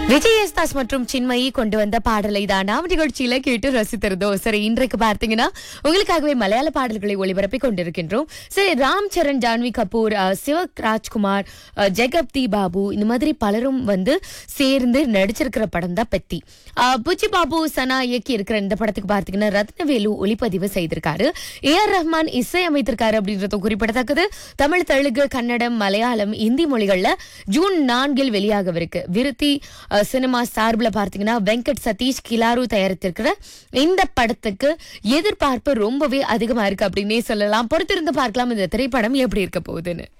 விஜய் யேசுதாஸ் மற்றும் சின்மயி கொண்டு வந்த பாடலை தான் நாம் நிகழ்ச்சியில கேட்டு ரசித்திருந்தோம் சரி இன்றைக்கு பார்த்தீங்கன்னா உங்களுக்காகவே மலையாள பாடல்களை ஒளிபரப்பி கொண்டிருக்கின்றோம் சரி ராம் சரண் ஜான்வி கபூர் அஹ், சிவக் ராஜ்குமார் அஹ், ஜெகப்தி பாபு இந்த மாதிரி பலரும் வந்து சேர்ந்து நடிச்சிருக்கிற படம் தான் பெத்தி அஹ், புச்சி பாபு சனா இயக்கி இருக்கிற இந்த படத்துக்கு பார்த்தீங்கன்னா ரத்னவேலு ஒளிப்பதிவு செய்திருக்காரு ஏ ஆர் ரஹ்மான் இசை அமைத்திருக்காரு அப்படின்றது குறிப்பிடத்தக்கது தமிழ் தெலுங்கு கன்னடம் மலையாளம் இந்தி மொழிகள்ல ஜூன் நான்கில் வெளியாகவிருக்கு விருத்தி அஹ், சினிமா சார்பில் பார்த்தீங்கன்னா வெங்கட் சதீஷ் கிலாரு தயாரித்திருக்கிற இந்த படத்துக்கு எதிர்பார்ப்பு ரொம்பவே அதிகமா இருக்கு அப்படின்னே சொல்லலாம் பொறுத்திருந்து பார்க்கலாம் இந்த திரைப்படம் எப்படி இருக்க போகுதுன்னு